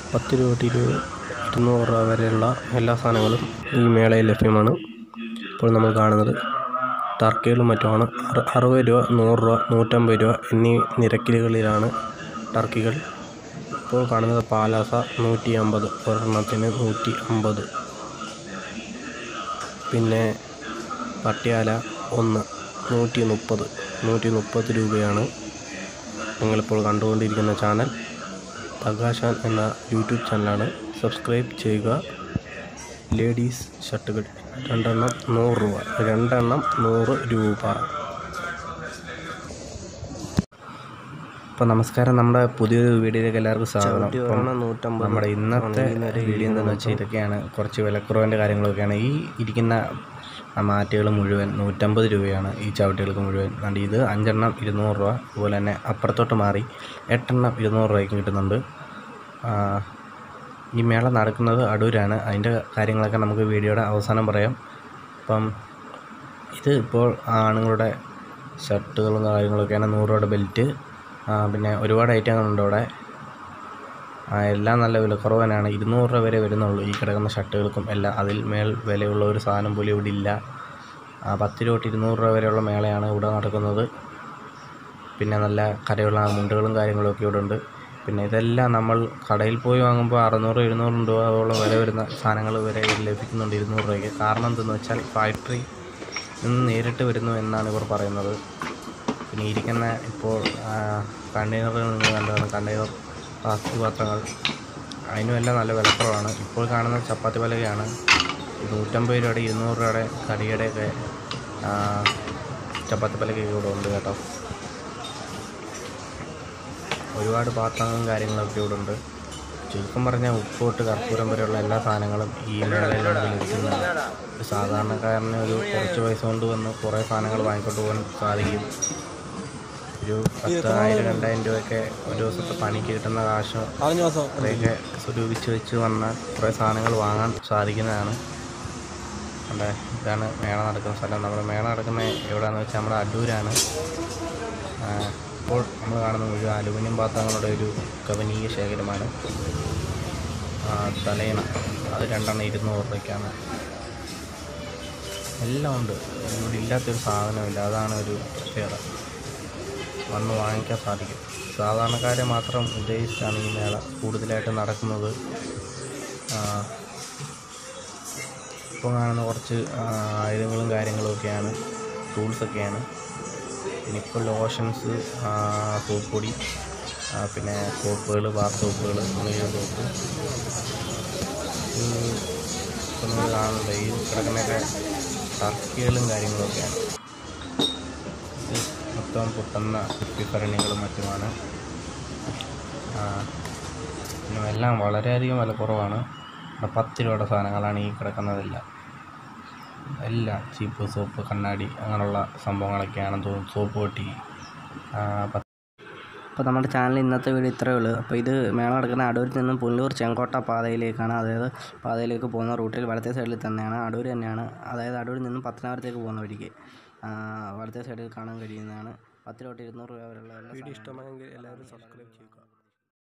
പത്ത് രൂപ തൊട്ട് ഇരുപത് ഇരുന്നൂറ് രൂപ വരെയുള്ള എല്ലാ സാധനങ്ങളും ഈ മേളയിൽ ലഭ്യമാണ് ഇപ്പോൾ നമ്മൾ കാണുന്നത് ടർക്കികളും മറ്റുമാണ് അറു അറുപത് രൂപ നൂറ് രൂപ നൂറ്റമ്പത് രൂപ എന്നീ നിരക്കിലുകളിലാണ് ടർക്കികൾ ഇപ്പോൾ കാണുന്നത് പാലാസ നൂറ്റി അമ്പത് ഒരെണ്ണത്തിന് നൂറ്റി അമ്പത് പിന്നെ പട്യാല ഒന്ന് നൂറ്റി മുപ്പത് നൂറ്റി മുപ്പത് രൂപയാണ് നിങ്ങളിപ്പോൾ കണ്ടുകൊണ്ടിരിക്കുന്ന ചാനൽ തകാശാൻ എന്ന യൂട്യൂബ് ചാനലാണ് സബ്സ്ക്രൈബ് ചെയ്യുക ലേഡീസ് ഷർട്ടുകൾ രണ്ടെണ്ണം നൂറ് രൂപ രണ്ടെണ്ണം നൂറ് രൂപ അപ്പോൾ നമസ്കാരം നമ്മുടെ പുതിയൊരു വീഡിയോയിലേക്ക് എല്ലാവർക്കും സ്വാഗതം അപ്പം നമ്മുടെ ഇന്നത്തെ വീഡിയോ എന്താണെന്ന് വെച്ചാൽ ഇതൊക്കെയാണ് കുറച്ച് വിലക്കുറവിൻ്റെ കാര്യങ്ങളൊക്കെയാണ് ഈ ഇരിക്കുന്ന മാറ്റുകൾ മുഴുവൻ നൂറ്റമ്പത് രൂപയാണ് ഈ ചവിട്ടികൾക്ക് മുഴുവൻ അതുകൊണ്ട് ഇത് അഞ്ചെണ്ണം ഇരുന്നൂറ് രൂപ അതുപോലെ തന്നെ അപ്പുറത്തോട്ട് മാറി എട്ടെണ്ണം ഇരുന്നൂറ് രൂപയ്ക്ക് കിട്ടുന്നുണ്ട് ആ, ഈ മേള നടക്കുന്നത് അടൂരാണ് അതിൻ്റെ കാര്യങ്ങളൊക്കെ നമുക്ക് വീഡിയോയുടെ അവസാനം പറയാം അപ്പം ഇത് ഇപ്പോൾ ആണുങ്ങളുടെ ഷർട്ടുകളും കാര്യങ്ങളൊക്കെയാണ് നൂറ് രൂപയുടെ ബെൽറ്റ് ആ, പിന്നെ ഒരുപാട് ഐറ്റങ്ങളുണ്ട് അവിടെ ആ, എല്ലാം നല്ല വിലക്കുറവ് തന്നെയാണ് ഇരുന്നൂറ് രൂപ വരെ വരുന്നുള്ളൂ ഈ കിടക്കുന്ന ഷർട്ടുകൾക്കും എല്ലാം അതിൽ മേൽ വിലയുള്ള ഒരു സാധനം പോലും ഇവിടെ ഇല്ല ആ, പത്ത് രൂപ തൊട്ട് ഇരുന്നൂറ് രൂപ വരെയുള്ള മേളയാണ് ഇവിടെ നടക്കുന്നത് പിന്നെ നല്ല കരയുള്ള മുണ്ടുകളും കാര്യങ്ങളൊക്കെ ഇവിടെ ഉണ്ട് പിന്നെ ഇതെല്ലാം നമ്മൾ കടയിൽ പോയി വാങ്ങുമ്പോൾ അറുന്നൂറ് എഴുന്നൂറ് രൂപയോളം വില വരുന്ന സാധനങ്ങൾ വരെ ഇതിൽ ലഭിക്കുന്നുണ്ട് ഇരുന്നൂറ് രൂപയ്ക്ക് കാരണം എന്തെന്ന് വെച്ചാൽ ഫാക്ടറി നിന്ന് നേരിട്ട് വരുന്നു എന്നാണ് ഇവർ പറയുന്നത് പിന്നെ ഇരിക്കുന്ന ഇപ്പോൾ കണ്ടെയ്നറുകൾ നിങ്ങൾ കണ്ടതാണ് കണ്ടെയ്നർ പ്ലാസ്റ്റിക് പാത്രങ്ങൾ അതിനുമെല്ലാം നല്ല വിലക്കുറവാണ് ഇപ്പോൾ കാണുന്ന ചപ്പാത്തി പലകയാണ് നൂറ്റമ്പത് രൂപയുടെ ഇരുന്നൂറ് രൂപയുടെ കടിയുടെയൊക്കെ ആ, ചപ്പാത്തി പലകയൊക്കെ ഇവിടെ ഉണ്ട് കേട്ടോ ഒരുപാട് പാത്രങ്ങളും കാര്യങ്ങളൊക്കെ ഇവിടെ ഉണ്ട് ചുരുക്കം പറഞ്ഞാൽ ഉപ്പോട്ട് കർപ്പൂരം വരെയുള്ള എല്ലാ സാധനങ്ങളും ഈ മേളയിലാണ് ലഭിക്കുന്നതാണ് ഒരു സാധാരണക്കാരന് ഒരു കുറച്ച് പൈസ കൊണ്ട് വന്ന് കുറേ സാധനങ്ങൾ വാങ്ങിക്കൊണ്ട് പോകാൻ സാധിക്കും ഒരു പത്തായിരം രണ്ടായിരം രൂപയൊക്കെ ഒരു ദിവസത്തെ പണിക്ക് കിട്ടുന്ന കാശ് അത്രയൊക്കെ സ്വരൂപിച്ച് വെച്ച് വന്ന കുറേ സാധനങ്ങൾ വാങ്ങാൻ സാധിക്കുന്നതാണ് നമ്മുടെ ഇതാണ് മേള നടക്കുന്ന സ്ഥലം നമ്മുടെ മേള നടക്കുന്ന എവിടെയാണെന്ന് വെച്ചാൽ നമ്മുടെ അടൂരാണ് ആ, ഇപ്പോൾ നമ്മൾ കാണുന്ന മുഴുവൻ അലുമിനിയം പാത്രങ്ങളുടെ ഒരു കവനീയ ശേഖരമാണ് ആ, തലയിണ അത് രണ്ടെണ്ണം ഇരുന്നൂറ് രൂപയ്ക്കാണ് എല്ലാം ഉണ്ട് ഇവിടെ ഇല്ലാത്തൊരു സാധനമില്ല അതാണ് ഒരു പ്രത്യേകത വന്ന് വാങ്ങിക്കാൻ സാധിക്കും സാധാരണക്കാരെ മാത്രം ഉദ്ദേശിച്ചാണ് ഈ മേള കൂടുതലായിട്ട് നടക്കുന്നത് ആ, ഇപ്പോൾ കാണുന്ന കുറച്ച് ആ, ആയുധങ്ങളും കാര്യങ്ങളും ഒക്കെയാണ് ടൂൾസൊക്കെയാണ് പിന്നെ ഇപ്പോൾ ലോഷൻസ് സോപ്പ് പൊടി ആ, പിന്നെ സോപ്പുകൾ ബാർ സോപ്പുകൾ കുളിക്കുന്ന സോപ്പ് ഇത് ഇപ്പോൾ നിങ്ങൾ കാണുന്നുണ്ട് ഈ കിടക്കുന്നതൊക്കെ ടർക്കികളും കാര്യങ്ങളൊക്കെയാണ് ഇത് മൊത്തം പൊട്ടുന്ന കുപ്പിഭരണികളും മറ്റുമാണ് ആ, പിന്നെ എല്ലാം വളരെയധികം വില കുറവാണ് ഇവിടെ പത്ത് രൂപയുടെ സാധനങ്ങളാണ് ഈ കിടക്കുന്നതെല്ലാം എല്ലാം ചീപ്പ് സോപ്പ് കണ്ണാടി അങ്ങനെയുള്ള സംഭവങ്ങളൊക്കെയാണെന്ന് തോന്നുന്നു സോപ്പ് പൊട്ടി ആ, പത്ത് അപ്പോൾ നമ്മുടെ ചാനൽ ഇന്നത്തെ വീഡിയോ ഇത്രയേ ഉള്ളൂ അപ്പോൾ ഇത് മേള നടക്കുന്ന അടൂരിൽ നിന്നും പുല്ലൂർ ചെങ്കോട്ട പാതയിലേക്കാണ് അതായത് പാതയിലേക്ക് പോകുന്ന റൂട്ടിൽ വലത്തെ സൈഡിൽ തന്നെയാണ് അടൂർ തന്നെയാണ് അതായത് അടൂരിൽ നിന്നും പത്തനാപുരത്തേക്ക് പോകുന്ന വഴിക്ക് ആ, വലത്തെ സൈഡിൽ കാണാൻ കഴിയുന്നതാണ് പത്ത് തൊട്ട് ഇരുന്നൂറ് രൂപ വരെയുള്ള എല്ലാ വീഡിയോ സാധനങ്ങളും ഇഷ്ടമായെങ്കിൽ എല്ലാവരും സബ്സ്ക്രൈബ് ചെയ്യുക